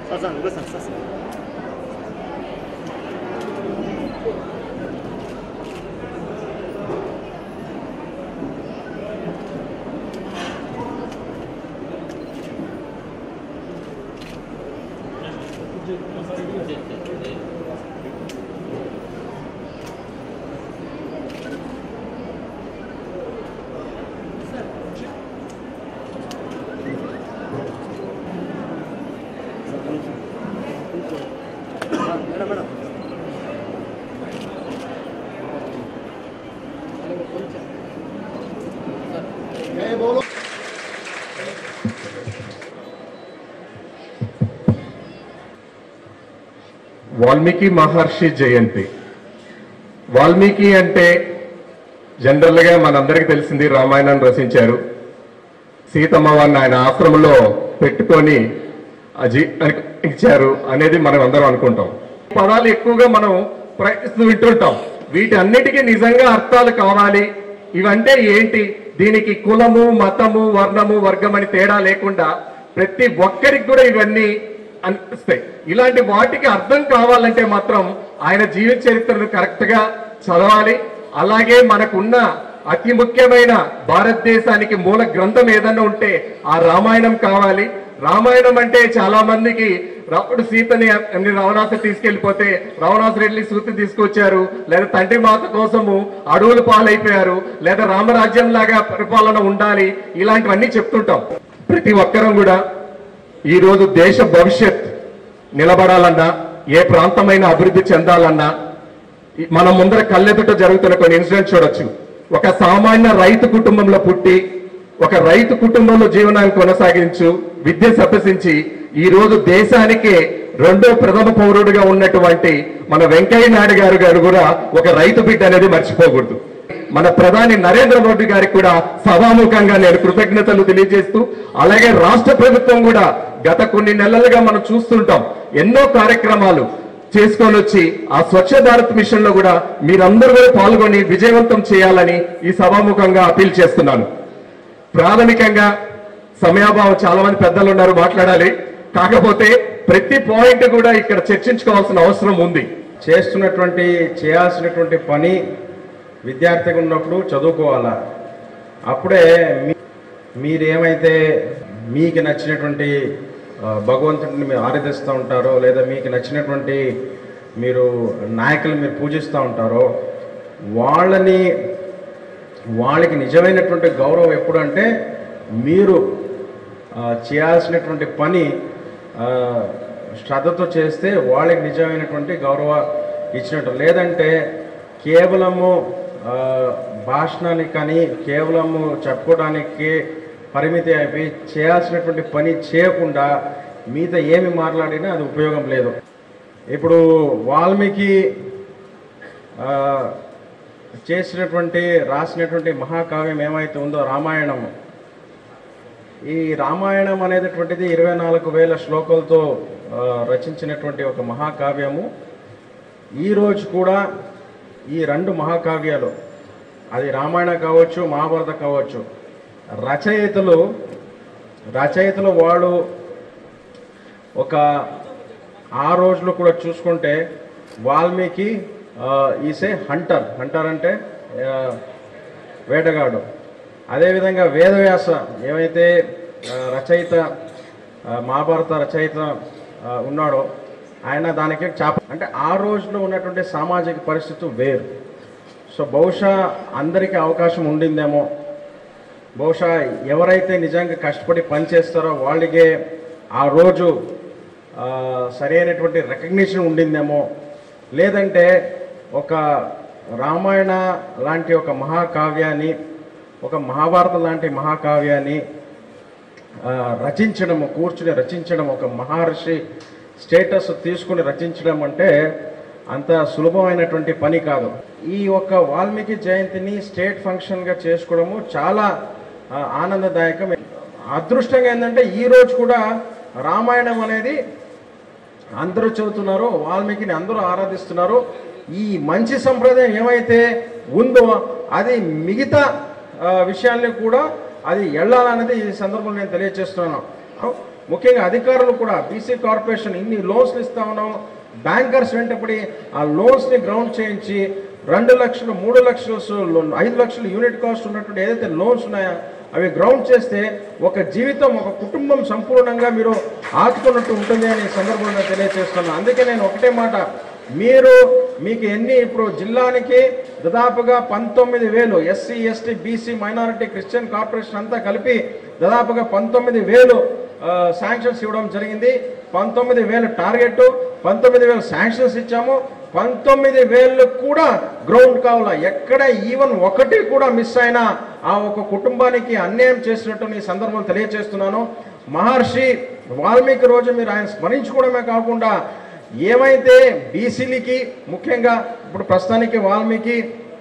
sir sir ఇంకో sir sir sir madam madam Valmiki Maharshi Jayanti Valmiki అంటే జనరల్గా మనందరికీ తెలిసింది రామాయణం రచించారు సీతమ్మ వారిని ఆయన ఆశ్రమంలో పెట్టుకొని అజీ ఇచ్చారు అనేది మనం అందరం అనుకుంటాం పదాలు ఎక్కువగా మనం ప్రయత్నిస్తూ వింటుంటాం వీటి అన్నిటికీ నిజంగా అర్థాలు కావాలి ఇవంటే ఏంటి దీనికి కులము మతము వర్ణము వర్గం అని తేడా లేకుండా ప్రతి ఒక్కరికి కూడా ఇవన్నీ అనిపిస్తాయి ఇలాంటి వాటికి అర్థం కావాలంటే మాత్రం ఆయన జీవిత చరిత్రను కరెక్ట్ గా చదవాలి అలాగే మనకున్న అతి ముఖ్యమైన భారతదేశానికి మూల గ్రంథం ఏదన్నా ఉంటే ఆ రామాయణం కావాలి రామాయణం అంటే చాలా మందికి రాముడు సీతని అన్ని రావణాసు తీసుకెళ్లిపోతే రావణాసు వెళ్ళి సూతి తీసుకొచ్చారు లేదా తండ్రి మాత కోసము అడవులు పాలైపోయారు లేదా రామరాజ్యం లాగా పరిపాలన ఉండాలి ఇలాంటివన్నీ చెప్తుంటాం ప్రతి ఒక్కరం కూడా ఈ రోజు దేశ భవిష్యత్ నిలబడాలన్నా ఏ ప్రాంతమైన అభివృద్ధి చెందాలన్నా ఈ- మన ముందర కళ్ళెదుట జరుగుతున్న కొన్ని ఇన్సిడెంట్స్ చూడొచ్చు ఒక సామాన్య రైతు కుటుంబంలో పుట్టి ఒక రైతు కుటుంబంలో జీవనాన్ని కొనసాగించు విద్య అభ్యసించి ఈ రోజు దేశానికే రెండో ప్రథమ పౌరుడిగా ఉన్నటువంటి మన వెంకయ్య నాయుడు గారు గారు కూడా ఒక రైతు బిడ్డ అనేది మర్చిపోకూడదు మన ప్రధాని నరేంద్ర మోడీ గారికి కూడా సభాముఖంగా నేను కృతజ్ఞతలు తెలియజేస్తూ అలాగే రాష్ట్ర ప్రభుత్వం కూడా గత కొన్ని నెలలుగా మనం చూస్తుంటాం ఎన్నో కార్యక్రమాలు చేసుకొని వచ్చి ఆ స్వచ్ఛ భారత్ మిషన్ లో కూడా మీరందరూ కూడా పాల్గొని విజయవంతం చేయాలని ఈ సభాముఖంగా అపీల్ చేస్తున్నాను ప్రాథమికంగా సమయాభావం చాలా మంది పెద్దలు ఉన్నారు మాట్లాడాలి కాకపోతే ప్రతి పాయింట్ కూడా ఇక్కడ చర్చించుకోవాల్సిన అవసరం ఉంది చేస్తున్నటువంటి చేయాల్సినటువంటి పని విద్యార్థిగా ఉన్నప్పుడు చదువుకోవాలా అప్పుడే మీ- మీరేమైతే మీకు నచ్చినటువంటి ఆ, భగవంతుడిని మీరు ఆరాధిస్తూ ఉంటారో లేదా మీకు నచ్చినటువంటి మీరు నాయకులు మీరు పూజిస్తూ ఉంటారో వాళ్ళని వాళ్ళకి నిజమైనటువంటి గౌరవం ఎప్పుడు అంటే మీరు ఆ, చేయాల్సినటువంటి పని ఆ, శ్రద్ధతో చేస్తే వాళ్ళకి నిజమైనటువంటి గౌరవ ఇచ్చినట్టు లేదంటే కేవలము ఆ, భాషణానికి కానీ కేవలము చెప్పుకోవడానికి పరిమితి అయిపోయి చేయాల్సినటువంటి పని చేయకుండా మిగతా ఏమి మాట్లాడినా అది ఉపయోగం లేదు ఇప్పుడు వాల్మీకి ఆ, చేసినటువంటి రాసినటువంటి మహాకావ్యం ఏమైతే ఉందో రామాయణం ఈ రామాయణం అనేటటువంటిది ఇరవై నాలుగు వేల శ్లోకాలతో ఆ, రచించినటువంటి ఒక మహాకావ్యము ఈరోజు కూడా ఈ రెండు మహాకావ్యాలు అది రామాయణ కావచ్చు మహాభారత కావచ్చు రచయితలు రచయితలు వాళ్ళు ఒక ఆ రోజులో కూడా చూసుకుంటే వాల్మీకి ఈసే హంటర్ హంటర్ అంటే ఆ, వేటగాడు అదేవిధంగా వేదవ్యాస ఏమైతే ఆ, రచయిత ఆ, మహాభారత రచయిత ఆ, ఉన్నాడో ఆయన దానికి చాప అంటే ఆ రోజులో ఉన్నటువంటి సామాజిక పరిస్థితి వేరు సో బహుశా అందరికీ అవకాశం ఉండిందేమో బహుశా ఎవరైతే నిజంగా కష్టపడి పనిచేస్తారో వాళ్ళకే ఆ రోజు ఆ, సరైనటువంటి రికగ్నిషన్ ఉండిందేమో లేదంటే ఒక రామాయణ లాంటి ఒక మహాకావ్యాన్ని ఒక మహాభారతం లాంటి మహాకావ్యాన్ని ఆ, రచించడం కూర్చుని రచించడం ఒక మహర్షి స్టేటస్ తీసుకుని రచించడం అంటే అంత సులభమైనటువంటి పని కాదు ఈ యొక్క వాల్మీకి జయంతిని స్టేట్ ఫంక్షన్గా చేసుకోవడము చాలా ఆ, ఆనందదాయకం అదృష్టంగా ఏంటంటే ఈ రోజు కూడా రామాయణం అనేది అందరూ చదువుతున్నారు వాల్మీకిని అందరూ ఆరాధిస్తున్నారు ఈ మంచి సంప్రదాయం ఏమైతే ఉందో అది మిగతా ఆ, విషయాల్ని కూడా అది వెళ్ళాలన్నది ఈ సందర్భంలో నేను తెలియజేస్తున్నాను ముఖ్యంగా అధికారులు కూడా బీసీ కార్పొరేషన్ ఇన్ని లోన్స్లు ఇస్తా ఉన్నాం బ్యాంకర్స్ వెంటపడి ఆ లోన్స్ని గ్రౌండ్ చేయించి రెండు లక్షలు మూడు లక్షలు సు- లో- ఐదు లక్షలు యూనిట్ కాస్ట్ ఉన్నటువంటి ఏదైతే లోన్స్ ఉన్నాయో అవి గ్రౌండ్ చేస్తే ఒక జీవితం ఒక కుటుంబం సంపూర్ణంగా మీరు ఆదుకున్నట్టు ఉంటుంది అని ఈ సందర్భంగా తెలియజేస్తున్నాను అందుకే నేను ఒకటే మాట మీరు మీకు ఎన్ని ఇప్పుడు జిల్లానికి దాదాపుగా పంతొమ్మిది వేలు SC ST BC minority Christian corporation అంతా కలిపి దాదాపుగా పంతొమ్మిది వేలు శాంక్షన్స్ ఇవ్వడం జరిగింది పంతొమ్మిది వేలు టార్గెట్ పంతొమ్మిది వేలు శాంక్షన్స్ ఇచ్చాము పంతొమ్మిది వేలు కూడా గ్రౌండ్ కావాలా ఎక్కడ ఈవెన్ ఒకటి కూడా మిస్ అయినా ఆ ఒక కుటుంబానికి అన్యాయం చేసినట్టు ఈ సందర్భం తెలియజేస్తున్నాను మహర్షి వాల్మీకి రోజు మీరు ఆయన స్మరించుకోవడమే కాకుండా ఏమైతే బీసీలకి ముఖ్యంగా ఇప్పుడు ప్రస్తుతానికి వాల్మీకి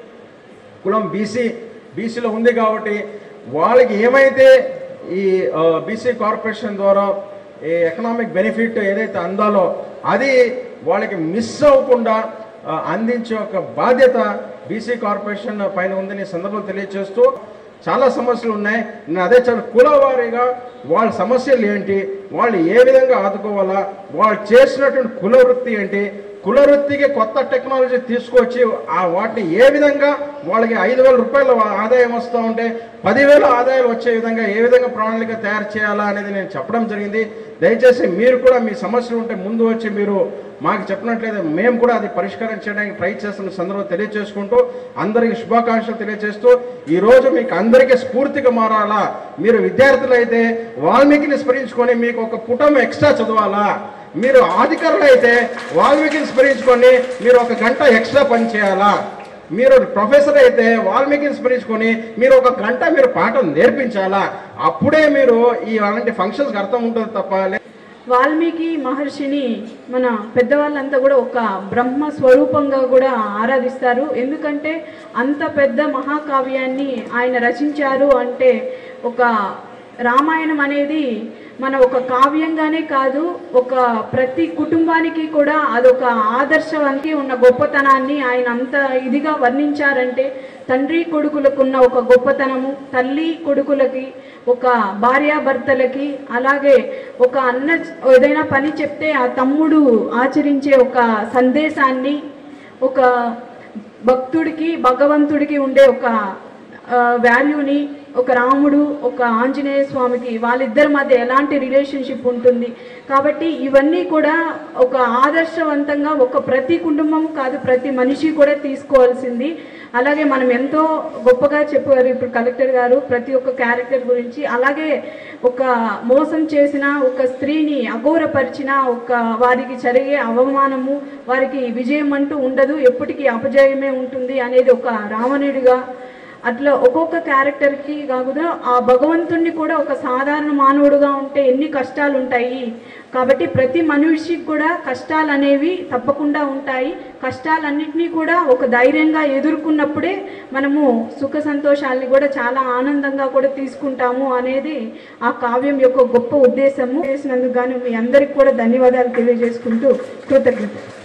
కులం బీసీ బీసీలో ఉంది కాబట్టి వాళ్ళకి ఏమైతే ఈ బీసీ కార్పొరేషన్ ద్వారా ఈ ఎకనామిక్ బెనిఫిట్ ఏదైతే అందాలో అది వాళ్ళకి మిస్ అవ్వకుండా ఆ, అందించే ఒక బాధ్యత బీసీ కార్పొరేషన్ పైన ఉందని ఈ సందర్భంలో తెలియజేస్తూ చాలా సమస్యలు ఉన్నాయి నేను అదే చెప్ప కుల వారీగా వాళ్ళ సమస్యలు ఏంటి వాళ్ళు ఏ విధంగా ఆదుకోవాలా వాళ్ళు చేసినటువంటి కుల వృత్తి ఏంటి కుల వృత్తికి కొత్త టెక్నాలజీ తీసుకొచ్చి ఆ వాటిని ఏ విధంగా వాళ్ళకి ఐదు వేల రూపాయల ఆదాయం వస్తూ ఉంటే పదివేల ఆదాయాలు వచ్చే విధంగా ఏ విధంగా ప్రణాళిక తయారు చేయాలా అనేది నేను చెప్పడం జరిగింది దయచేసి మీరు కూడా మీ సమస్యలు ఉంటే ముందు వచ్చి మీరు మాకు చెప్పినట్లయితే మేము కూడా అది పరిష్కారం చేయడానికి ట్రై చేస్తున్న సందర్భం తెలియజేసుకుంటూ అందరికీ శుభాకాంక్షలు తెలియజేస్తూ ఈ రోజు మీకు అందరికీ స్ఫూర్తిగా మారాలా మీరు విద్యార్థులు అయితే వాల్మీకిని స్మరించుకొని మీకు ఒక పుటం ఎక్స్ట్రా చదవాలా మీరు అధికారులు అయితే వాల్మీకిని స్మరించుకొని మీరు ఒక గంట ఎక్స్ట్రా పని చేయాలా మీరు ప్రొఫెసర్ అయితే వాల్మీకిని స్మరించుకొని మీరు ఒక గంట మీరు పాఠం నేర్పించాలా అప్పుడే మీరు ఈ అలాంటి ఫంక్షన్స్కి అర్థం ఉంటుంది తప్ప లే- వాల్మీకి మహర్షిని మన పెద్దవాళ్ళంతా కూడా ఒక బ్రహ్మ స్వరూపంగా కూడా ఆరాధిస్తారు ఎందుకంటే అంత పెద్ద మహాకావ్యాన్ని ఆయన రచించారు అంటే ఒక రామాయణం అనేది మన ఒక కావ్యంగానే కాదు ఒక ప్రతి కుటుంబానికి కూడా అదొక ఆదర్శవంతి ఉన్న గొప్పతనాన్ని ఆయన అంత ఇదిగా వర్ణించారంటే తండ్రి కొడుకులకున్న ఒక గొప్పతనము తల్లి కొడుకులకి ఒక భార్యాభర్తలకి అలాగే ఒక అన్న ఏదైనా పని చెప్తే ఆ తమ్ముడు ఆచరించే ఒక సందేశాన్ని ఒక భక్తుడికి భగవంతుడికి ఉండే ఒక వాల్యూని ఒక రాముడు ఒక ఆంజనేయ స్వామికి వాళ్ళిద్దరి మధ్య ఎలాంటి రిలేషన్షిప్ ఉంటుంది కాబట్టి ఇవన్నీ కూడా ఒక ఆదర్శవంతంగా ఒక ప్రతి కుటుంబం కాదు ప్రతి మనిషి కూడా తీసుకోవాల్సింది అలాగే మనం ఎంతో గొప్పగా చెప్పారు ఇప్పుడు కలెక్టర్ గారు ప్రతి ఒక్క క్యారెక్టర్ గురించి అలాగే ఒక మోసం చేసిన ఒక స్త్రీని అఘోరపరిచిన ఒక వారికి జరిగే అవమానము వారికి విజయం అంటూ ఉండదు ఎప్పటికీ అపజయమే ఉంటుంది అనేది ఒక రావణుడిగా అట్లా ఒక్కొక్క క్యారెక్టర్కి కాకుండా ఆ భగవంతుణ్ణి కూడా ఒక సాధారణ మానవుడుగా ఉంటే ఎన్ని కష్టాలు ఉంటాయి కాబట్టి ప్రతి మనిషికి కూడా కష్టాలు అనేవి తప్పకుండా ఉంటాయి కష్టాలన్నింటినీ కూడా ఒక ధైర్యంగా ఎదుర్కొన్నప్పుడే మనము సుఖ సంతోషాలని కూడా చాలా ఆనందంగా కూడా తీసుకుంటాము అనేది ఆ కావ్యం యొక్క గొప్ప ఉద్దేశము చేసినందుకు గాను మీ అందరికి కూడా ధన్యవాదాలు తెలియజేసుకుంటూ కృతజ్ఞత